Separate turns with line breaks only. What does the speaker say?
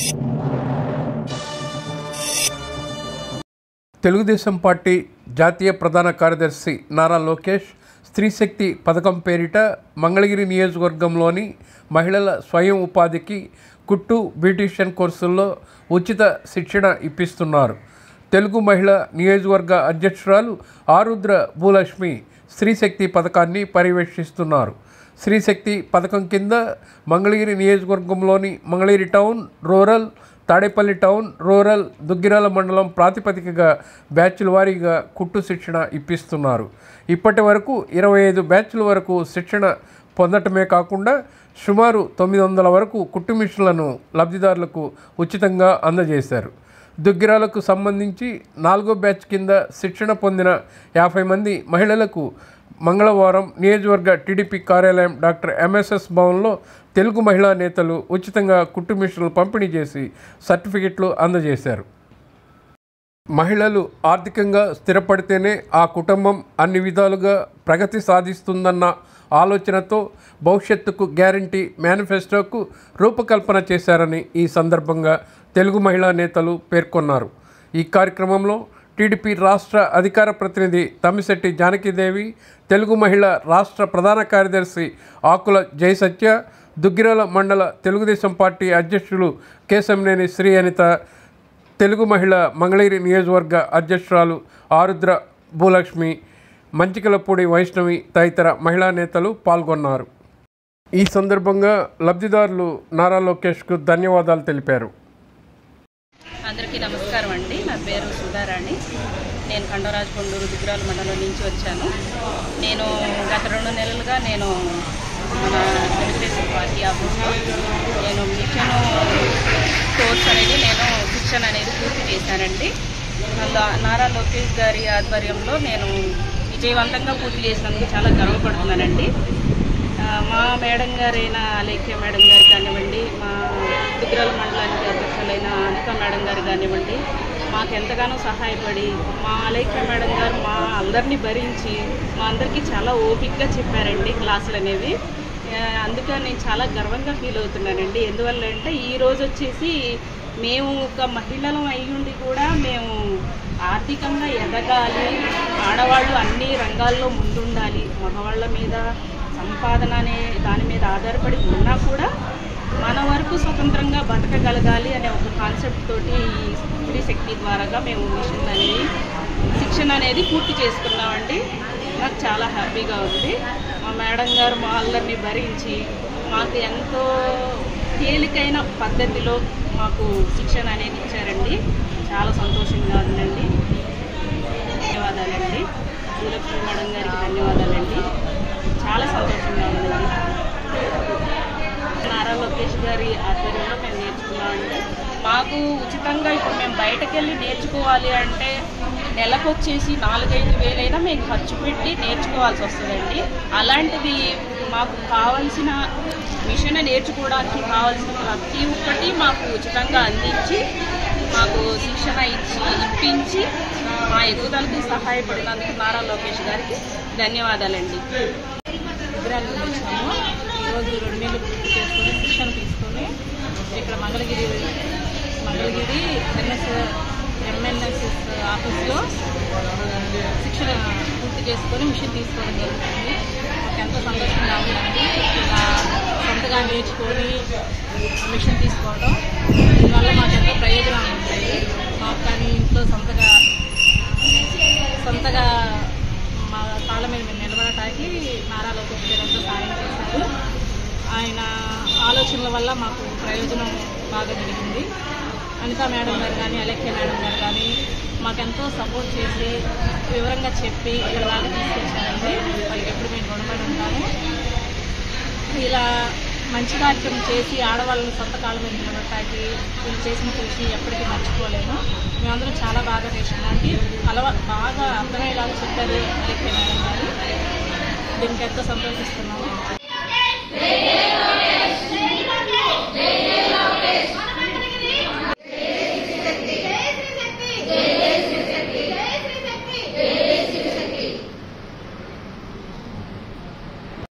Telugu Desam party జాతీయ ప్రధాన కార్యదర్శి నారా లోకేష్ స్త్రీశక్తి పథకం పేరిట మంగళగిరి నియోజకవర్గంలోని మహిళల స్వయం ఉపాధికి కుట్టు బ్యూటీషియన్ కోర్సుల్లో ఉచిత శిక్షణ ఇప్పిస్తున్నారు తెలుగు మహిళ నియోజకవర్గ అధ్యక్షురాలు ఆరుద్ర భూలక్ష్మి స్త్రీశక్తి పథకాన్ని పర్యవేక్షిస్తున్నారు స్త్రీశక్తి పథకం కింద మంగళగిరి నియోజకవర్గంలోని Mangalagiri town rural Tadepalli town rural Duggirala మండలం ప్రాతిపదికగా బ్యాచ్ల వారీగా కుట్టు శిక్షణ ఇప్పిస్తున్నారు ఇప్పటి వరకు ఇరవై ఐదు బ్యాచ్ల వరకు శిక్షణ పొందటమే కాకుండా సుమారు తొమ్మిది వందల వరకు కుట్టు మిషన్లను లబ్ధిదారులకు ఉచితంగా అందజేశారు దుగ్గిరాలకు సంబంధించి నాలుగో బ్యాచ్ కింద శిక్షణ పొందిన యాభై మంది మహిళలకు మంగళవారం నియోజకవర్గ టీడీపీ కార్యాలయం డాక్టర్ ఎంఎస్ఎస్ భవన్లో తెలుగు మహిళా నేతలు ఉచితంగా కుట్టు మిషన్లు పంపిణీ చేసి సర్టిఫికెట్లు అందజేశారు మహిళలు ఆర్థికంగా స్థిరపడితేనే ఆ కుటుంబం అన్ని విధాలుగా ప్రగతి సాధిస్తుందన్న ఆలోచనతో భవిష్యత్తుకు గ్యారంటీ మేనిఫెస్టోకు రూపకల్పన చేశారని ఈ సందర్భంగా తెలుగు మహిళా నేతలు పేర్కొన్నారు ఈ కార్యక్రమంలో టీడీపీ రాష్ట్ర అధికార ప్రతినిధి తమ్మిశెట్టి జానకిదేవి తెలుగు మహిళ రాష్ట్ర ప్రధాన కార్యదర్శి ఆకుల జయసత్య దుగ్గిరాల మండల తెలుగుదేశం పార్టీ అధ్యక్షులు కేశంనేని శ్రీ అనిత తెలుగు మహిళ మంగళగిరి నియోజకవర్గ అధ్యక్షురాలు ఆరుద్ర భూలక్ష్మి మంచికలపూడి వైష్ణవి తదితర మహిళా నేతలు పాల్గొన్నారు ఈ సందర్భంగా లబ్ధిదారులు నారా లోకేష్కు ధన్యవాదాలు తెలిపారు
అందరికీ నమస్కారం అండి నా పేరు సుధారాణి నేను ఖండరాజు కొండూరు దిగురాల మండలం నుంచి వచ్చాను నేను గత రెండు నెలలుగా నేను మన తెలుగుదేశం పార్టీ ఆఫీస్లో నేను మిషన్ కోర్స్ అనేది నేను శిక్షణ అనేది పూర్తి చేశానండి అందులో నారా లోకేష్ గారి ఆధ్వర్యంలో నేను విజయవంతంగా పూర్తి చేసినందుకు చాలా గర్వపడుతున్నానండి ఆ, మా మేడం గారైన అలేఖ్య మేడం గారు కానివ్వండి మా దుగ్గరాల మండలానికి అధ్యక్షులైన అనిత మేడం గారు కానివ్వండి మాకు ఎంతగానో సహాయపడి మా అలేఖ్య మేడం గారు మా అందరినీ భరించి మా అందరికీ చాలా ఓపిక్గా చెప్పారండి క్లాసులు అనేవి ఆ, అందుకని నేను చాలా గర్వంగా ఫీల్ అవుతున్నానండి ఎందువల్ల అంటే ఈ రోజు వచ్చేసి మేము ఒక మహిళలం అయ్యుండి కూడా మేము ఆర్థికంగా ఎదగాలి ఆడవాళ్ళు అన్ని రంగాల్లో ముందుండాలి మగవాళ్ళ మీద సంపాదన అనే దాని మీద ఆధారపడి ఉన్నా కూడా మన వరకు స్వతంత్రంగా బతకగలగాలి అనే ఒక కాన్సెప్ట్ తోటి ఈ స్త్రీ శక్తి ద్వారాగా మేము మిషన్ అనేది శిక్షణ అనేది పూర్తి చేసుకున్నామండి నాకు చాలా హ్యాపీగా ఉంది మా మేడం గారు మా అందరినీ భరించి మాకు ఎంతో తేలికైన పద్ధతిలో మాకు శిక్షణ అనేది ఇచ్చారండి చాలా సంతోషంగా ఉందండి ధన్యవాదాలండి భూలక్ష్మి మేడం గారికి ధన్యవాదాలండి చాలా సంతోషంగా ఉందండి నారా లోకేష్ గారి ఆధ్వర్యంలో మేము నేర్చుకున్నామండి మాకు ఉచితంగా ఇప్పుడు మేము బయటకు వెళ్ళి నేర్చుకోవాలి అంటే నెలకు వచ్చేసి నాలుగైదు వేలైనా మేము ఖర్చు పెట్టి నేర్చుకోవాల్సి వస్తుందండి అలాంటిది మాకు కావలసిన మిషన్ నేర్చుకోవడానికి కావాల్సిన ప్రతి ఒక్కటి మాకు ఉచితంగా అందించి మాకు శిక్షణ ఇచ్చి ఇప్పించి మా ఎదుగుదలకి సహాయపడినందుకు నారా లోకేష్ గారికి ధన్యవాదాలండి
గుజరాత్ నుంచి వచ్చాము ఈరోజు రెండు నెలలు పూర్తి చేసుకొని శిక్షణ తీసుకొని ఇక్కడ మంగళగిరి మంగళగిరి ఎన్ఎస్ ఎంఎన్ఎస్ఎస్ ఆఫీస్లో శిక్షణ పూర్తి చేసుకొని మిషన్ తీసుకోవడం జరుగుతుంది మాకు ఎంతో సంతోషంగా ఉందండి ఇలా సొంతగా నేర్చుకొని మిషన్ తీసుకోవడం దీనివల్ల మాకు ఎంతో ప్రయోజనాలు ఉంటాయి మాకు కానీ ఇంట్లో సొంతగా సొంతగా మా కాళ్ళ మీద మేము నిలబడటానికి నారా లోకేష్ గారు ఎంతో సాయం చేశారు ఆయన ఆలోచనల వల్ల మాకు ప్రయోజనం బాగా జరిగింది అనితా మేడం గారు కానీ అలెఖ్య మేడం గారు కానీ మాకెంతో సపోర్ట్ చేసి వివరంగా చెప్పి ఇక్కడ దాకా తీసుకొచ్చారండి వాళ్ళకి ఎప్పుడు మేము రుణపడి ఉంటాము ఇలా మంచి కార్యక్రమం చేసి ఆడవాళ్ళని సొంత కాళ్ళ మీద నిలబడటానికి వీళ్ళు చేసిన కృషి ఎప్పటికీ మర్చిపోలేము మేమందరం చాలా బాగా నేర్చుకున్నాండి అలవా బాగా అర్థమయ్యేలాగా చెప్పారు అలెక్కే మేడం గారు దీనికి ఎంతో సంతోషిస్తున్నాము